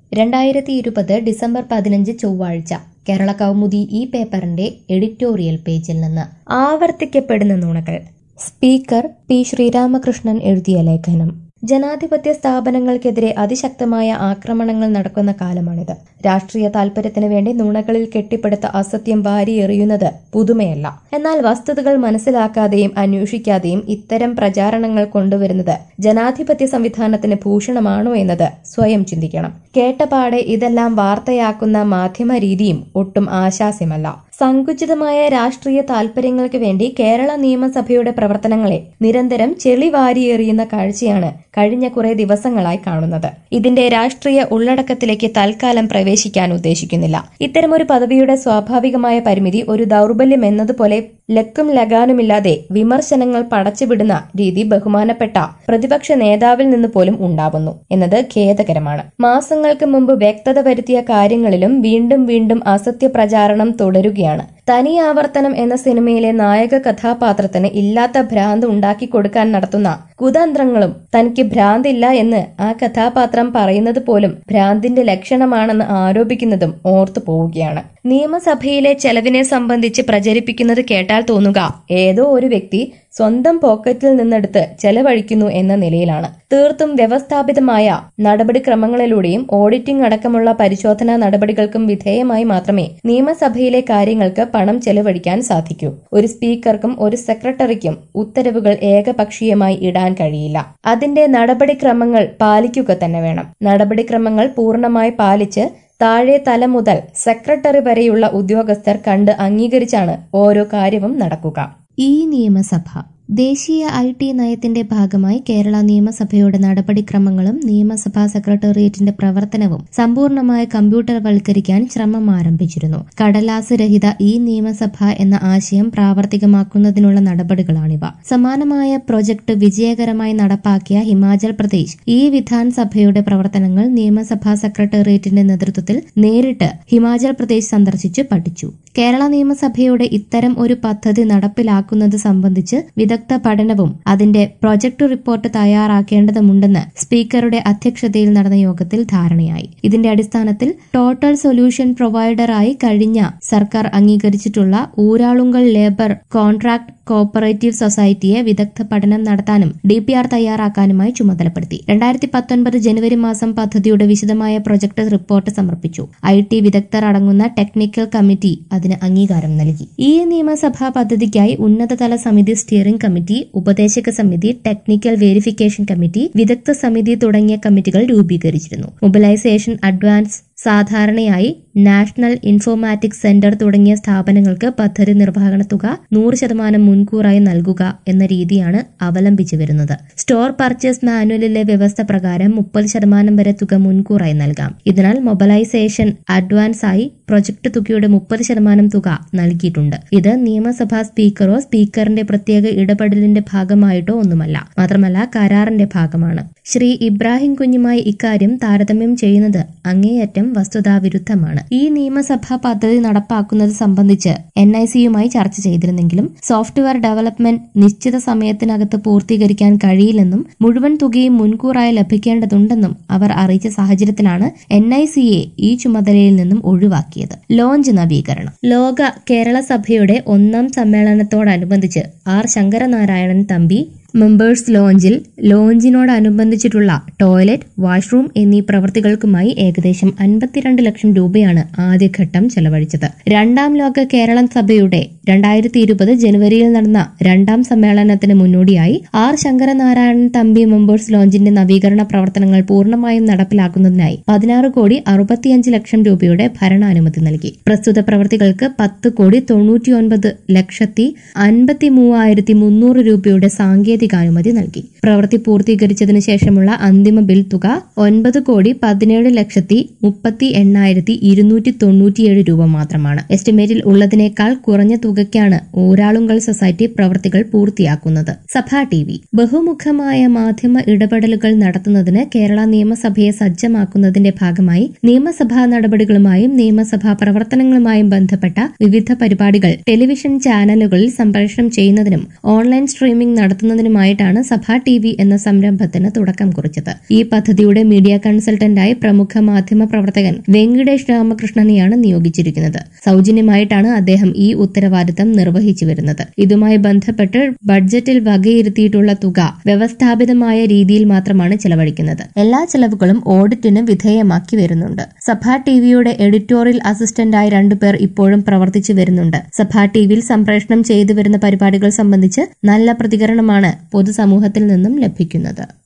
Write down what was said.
രണ്ടായിരത്തി ഇരുപത് ഡിസംബർ പതിനഞ്ച് ചൊവ്വാഴ്ച കേരള കൗമുദി ഈ പേപ്പറിന്റെ എഡിറ്റോറിയൽ പേജിൽ നിന്ന് ആവർത്തിക്കപ്പെടുന്ന നുണകൾ സ്പീക്കർ പി ശ്രീരാമകൃഷ്ണൻ എഴുതിയ ലേഖനം ജനാധിപത്യ സ്ഥാപനങ്ങൾക്കെതിരെ അതിശക്തമായ ആക്രമണങ്ങൾ നടക്കുന്ന കാലമാണിത് രാഷ്ട്രീയ താൽപര്യത്തിന് വേണ്ടി നുണകളിൽ കെട്ടിപ്പടുത്ത അസത്യം വാരിയെറിയുന്നത് പുതുമയല്ല എന്നാൽ വസ്തുതകൾ മനസ്സിലാക്കാതെയും അന്വേഷിക്കാതെയും ഇത്തരം പ്രചാരണങ്ങൾ കൊണ്ടുവരുന്നത് ജനാധിപത്യ സംവിധാനത്തിന് ഭൂഷണമാണോ എന്നത് സ്വയം ചിന്തിക്കണം കേട്ടപാടെ ഇതെല്ലാം വാർത്തയാക്കുന്ന മാധ്യമ രീതിയും ഒട്ടും ആശാസ്യമല്ല സങ്കുചിതമായ രാഷ്ട്രീയ താൽപര്യങ്ങൾക്ക് വേണ്ടി കേരള നിയമസഭയുടെ പ്രവർത്തനങ്ങളെ നിരന്തരം ചെളി വാരിയെറിയുന്ന കാഴ്ചയാണ് കഴിഞ്ഞ കുറെ ദിവസങ്ങളായി കാണുന്നത് ഇതിന്റെ രാഷ്ട്രീയ ഉള്ളടക്കത്തിലേക്ക് തൽക്കാലം പ്രവേശിക്കാൻ ഉദ്ദേശിക്കുന്നില്ല ഇത്തരമൊരു പദവിയുടെ സ്വാഭാവികമായ പരിമിതി ഒരു ദൗർബല്യം എന്നതുപോലെ ലക്കും ലഗാനുമില്ലാതെ വിമർശനങ്ങൾ പടച്ചുവിടുന്ന രീതി ബഹുമാനപ്പെട്ട പ്രതിപക്ഷ നേതാവിൽ നിന്ന് പോലും ഉണ്ടാവുന്നു എന്നത് ഖേദകരമാണ് മാസങ്ങൾക്ക് മുമ്പ് വ്യക്തത വരുത്തിയ കാര്യങ്ങളിലും വീണ്ടും വീണ്ടും അസത്യ പ്രചാരണം തുടരുകയാണ് തനി ആവർത്തനം എന്ന സിനിമയിലെ നായക കഥാപാത്രത്തിന് ഇല്ലാത്ത ഭ്രാന്ത് ഉണ്ടാക്കി കൊടുക്കാൻ നടത്തുന്ന കുതന്ത്രങ്ങളും തനിക്ക് ഭ്രാന്തില്ല എന്ന് ആ കഥാപാത്രം പറയുന്നത് പോലും ഭ്രാന്തിന്റെ ലക്ഷണമാണെന്ന് ആരോപിക്കുന്നതും ഓർത്തു പോവുകയാണ് നിയമസഭയിലെ ചെലവിനെ സംബന്ധിച്ച് പ്രചരിപ്പിക്കുന്നത് കേട്ടാൽ തോന്നുക ഏതോ ഒരു വ്യക്തി സ്വന്തം പോക്കറ്റിൽ നിന്നെടുത്ത് ചെലവഴിക്കുന്നു എന്ന നിലയിലാണ് തീർത്തും വ്യവസ്ഥാപിതമായ നടപടിക്രമങ്ങളിലൂടെയും ഓഡിറ്റിംഗ് അടക്കമുള്ള പരിശോധനാ നടപടികൾക്കും വിധേയമായി മാത്രമേ നിയമസഭയിലെ കാര്യങ്ങൾക്ക് പണം ചെലവഴിക്കാൻ സാധിക്കൂ ഒരു സ്പീക്കർക്കും ഒരു സെക്രട്ടറിക്കും ഉത്തരവുകൾ ഏകപക്ഷീയമായി ഇടാൻ കഴിയില്ല അതിന്റെ നടപടിക്രമങ്ങൾ പാലിക്കുക തന്നെ വേണം നടപടിക്രമങ്ങൾ പൂർണ്ണമായി പാലിച്ച് താഴെ തല മുതൽ സെക്രട്ടറി വരെയുള്ള ഉദ്യോഗസ്ഥർ കണ്ട് അംഗീകരിച്ചാണ് ഓരോ കാര്യവും നടക്കുക ഈ നിയമസഭ ദേശീയ ഐ ടി നയത്തിന്റെ ഭാഗമായി കേരള നിയമസഭയുടെ നടപടിക്രമങ്ങളും നിയമസഭാ സെക്രട്ടേറിയറ്റിന്റെ പ്രവർത്തനവും സമ്പൂർണ്ണമായി കമ്പ്യൂട്ടർവൽക്കരിക്കാൻ ശ്രമം ആരംഭിച്ചിരുന്നു കടലാസ് രഹിത ഈ നിയമസഭ എന്ന ആശയം പ്രാവർത്തികമാക്കുന്നതിനുള്ള നടപടികളാണിവ സമാനമായ പ്രൊജക്ട് വിജയകരമായി നടപ്പാക്കിയ ഹിമാചൽ പ്രദേശ് ഈ വിധാൻസഭയുടെ പ്രവർത്തനങ്ങൾ നിയമസഭാ സെക്രട്ടേറിയറ്റിന്റെ നേതൃത്വത്തിൽ നേരിട്ട് ഹിമാചൽ പ്രദേശ് സന്ദർശിച്ച് പഠിച്ചു കേരള നിയമസഭയുടെ ഇത്തരം ഒരു പദ്ധതി നടപ്പിലാക്കുന്നത് സംബന്ധിച്ച് വിദഗ്ധ പഠനവും അതിന്റെ പ്രൊജക്ട് റിപ്പോർട്ട് തയ്യാറാക്കേണ്ടതുണ്ടെന്ന് സ്പീക്കറുടെ അധ്യക്ഷതയിൽ നടന്ന യോഗത്തിൽ ധാരണയായി ഇതിന്റെ അടിസ്ഥാനത്തിൽ ടോട്ടൽ സൊല്യൂഷൻ പ്രൊവൈഡറായി കഴിഞ്ഞ സർക്കാർ അംഗീകരിച്ചിട്ടുള്ള ഊരാളുങ്കൽ ലേബർ കോൺട്രാക്ട് കോപ്പറേറ്റീവ് സൊസൈറ്റിയെ വിദഗ്ധ പഠനം നടത്താനും ഡി പി ആർ തയ്യാറാക്കാനുമായി ചുമതലപ്പെടുത്തി രണ്ടായിരത്തി പത്തൊൻപത് ജനുവരി മാസം പദ്ധതിയുടെ വിശദമായ പ്രൊജക്ട് റിപ്പോർട്ട് സമർപ്പിച്ചു ഐ ടി വിദഗ്ധർ അടങ്ങുന്ന ടെക്നിക്കൽ കമ്മിറ്റി അതിന് അംഗീകാരം നൽകി ഈ നിയമസഭാ പദ്ധതിക്കായി ഉന്നതതല സമിതി സ്റ്റിയറിംഗ് കമ്മിറ്റി ഉപദേശക സമിതി ടെക്നിക്കൽ വെരിഫിക്കേഷൻ കമ്മിറ്റി വിദഗ്ധ സമിതി തുടങ്ങിയ കമ്മിറ്റികൾ രൂപീകരിച്ചിരുന്നു മൊബിലൈസേഷൻ അഡ്വാൻസ് സാധാരണയായി നാഷണൽ ഇൻഫോർമാറ്റിക്സ് സെന്റർ തുടങ്ങിയ സ്ഥാപനങ്ങൾക്ക് പദ്ധതി നിർവഹണ തുക നൂറ് ശതമാനം മുൻകൂറായി നൽകുക എന്ന രീതിയാണ് അവലംബിച്ചു വരുന്നത് സ്റ്റോർ പർച്ചേസ് മാനുവലിലെ വ്യവസ്ഥ പ്രകാരം മുപ്പത് ശതമാനം വരെ തുക മുൻകൂറായി നൽകാം ഇതിനാൽ മൊബിലൈസേഷൻ അഡ്വാൻസ് ആയി പ്രൊജക്ട് തുകയുടെ മുപ്പത് ശതമാനം തുക നൽകിയിട്ടുണ്ട് ഇത് നിയമസഭാ സ്പീക്കറോ സ്പീക്കറിന്റെ പ്രത്യേക ഇടപെടലിന്റെ ഭാഗമായിട്ടോ ഒന്നുമല്ല മാത്രമല്ല കരാറിന്റെ ഭാഗമാണ് ശ്രീ ഇബ്രാഹിം കുഞ്ഞുമായി ഇക്കാര്യം താരതമ്യം ചെയ്യുന്നത് അങ്ങേയറ്റം വസ്തുതാവിരുദ്ധമാണ് ഈ നിയമസഭാ പദ്ധതി നടപ്പാക്കുന്നത് സംബന്ധിച്ച് എൻ ഐ സിയുമായി ചർച്ച ചെയ്തിരുന്നെങ്കിലും സോഫ്റ്റ്വെയർ ഡെവലപ്മെന്റ് നിശ്ചിത സമയത്തിനകത്ത് പൂർത്തീകരിക്കാൻ കഴിയില്ലെന്നും മുഴുവൻ തുകയും മുൻകൂറായി ലഭിക്കേണ്ടതുണ്ടെന്നും അവർ അറിയിച്ച സാഹചര്യത്തിലാണ് എൻ ഐ സിയെ ഈ ചുമതലയിൽ നിന്നും ഒഴിവാക്കിയത് ലോഞ്ച് നവീകരണം ലോക കേരള സഭയുടെ ഒന്നാം സമ്മേളനത്തോടനുബന്ധിച്ച് ആർ ശങ്കരനാരായണൻ തമ്പി മെമ്പേഴ്സ് ലോഞ്ചിൽ ലോഞ്ചിനോടനുബന്ധിച്ചിട്ടുള്ള ടോയ്ലറ്റ് വാഷ്റൂം എന്നീ പ്രവൃത്തികൾക്കുമായി ഏകദേശം അൻപത്തിരണ്ട് ലക്ഷം രൂപയാണ് ആദ്യഘട്ടം ചെലവഴിച്ചത് രണ്ടാം ലോക കേരള സഭയുടെ രണ്ടായിരത്തി ഇരുപത് ജനുവരിയിൽ നടന്ന രണ്ടാം സമ്മേളനത്തിന് മുന്നോടിയായി ആർ ശങ്കരനാരായണൻ തമ്പി മെമ്പേഴ്സ് ലോഞ്ചിന്റെ നവീകരണ പ്രവർത്തനങ്ങൾ പൂർണ്ണമായും നടപ്പിലാക്കുന്നതിനായി പതിനാറ് കോടി അറുപത്തിയഞ്ച് ലക്ഷം രൂപയുടെ ഭരണാനുമതി നൽകി പ്രസ്തുത പ്രവൃത്തികൾക്ക് പത്ത് കോടി തൊണ്ണൂറ്റിയൊൻപത് ലക്ഷത്തി അൻപത്തി മൂവായിരത്തി മുന്നൂറ് രൂപയുടെ സാങ്കേതിക സാങ്കേതികാനുമതി നൽകി പ്രവൃത്തി പൂർത്തീകരിച്ചതിനു ശേഷമുള്ള അന്തിമ ബിൽ തുക ഒൻപത് കോടി പതിനേഴ് ലക്ഷത്തി മുപ്പത്തി എണ്ണായിരത്തി ഇരുന്നൂറ്റി തൊണ്ണൂറ്റിയേഴ് രൂപ മാത്രമാണ് എസ്റ്റിമേറ്റിൽ ഉള്ളതിനേക്കാൾ കുറഞ്ഞ തുകയ്ക്കാണ് ഊരാളുങ്കൽ സൊസൈറ്റി പ്രവൃത്തികൾ പൂർത്തിയാക്കുന്നത് സഭാ ടി വി ബഹുമുഖമായ മാധ്യമ ഇടപെടലുകൾ നടത്തുന്നതിന് കേരള നിയമസഭയെ സജ്ജമാക്കുന്നതിന്റെ ഭാഗമായി നിയമസഭാ നടപടികളുമായും നിയമസഭാ പ്രവർത്തനങ്ങളുമായും ബന്ധപ്പെട്ട വിവിധ പരിപാടികൾ ടെലിവിഷൻ ചാനലുകളിൽ സംപ്രേഷണം ചെയ്യുന്നതിനും ഓൺലൈൻ സ്ട്രീമിംഗ് നടത്തുന്നതിനും സൗജന്യമായിട്ടാണ് സഭ ടി വി എന്ന സംരംഭത്തിന് തുടക്കം കുറിച്ചത് ഈ പദ്ധതിയുടെ മീഡിയ കൺസൾട്ടന്റായി പ്രമുഖ മാധ്യമ പ്രവർത്തകൻ വെങ്കിടേഷ് രാമകൃഷ്ണനെയാണ് നിയോഗിച്ചിരിക്കുന്നത് സൗജന്യമായിട്ടാണ് അദ്ദേഹം ഈ ഉത്തരവാദിത്തം നിർവഹിച്ചു വരുന്നത് ഇതുമായി ബന്ധപ്പെട്ട് ബഡ്ജറ്റിൽ വകയിരുത്തിയിട്ടുള്ള തുക വ്യവസ്ഥാപിതമായ രീതിയിൽ മാത്രമാണ് ചെലവഴിക്കുന്നത് എല്ലാ ചെലവുകളും ഓഡിറ്റിന് വിധേയമാക്കി വരുന്നുണ്ട് സഭ ടിവിയുടെ എഡിറ്റോറിയൽ അസിസ്റ്റന്റായി രണ്ടുപേർ ഇപ്പോഴും പ്രവർത്തിച്ചു വരുന്നുണ്ട് സഭ ടിവിയിൽ സംപ്രേഷണം ചെയ്തു വരുന്ന പരിപാടികൾ സംബന്ധിച്ച് നല്ല പ്രതികരണമാണ് പൊതുസമൂഹത്തിൽ നിന്നും ലഭിക്കുന്നത്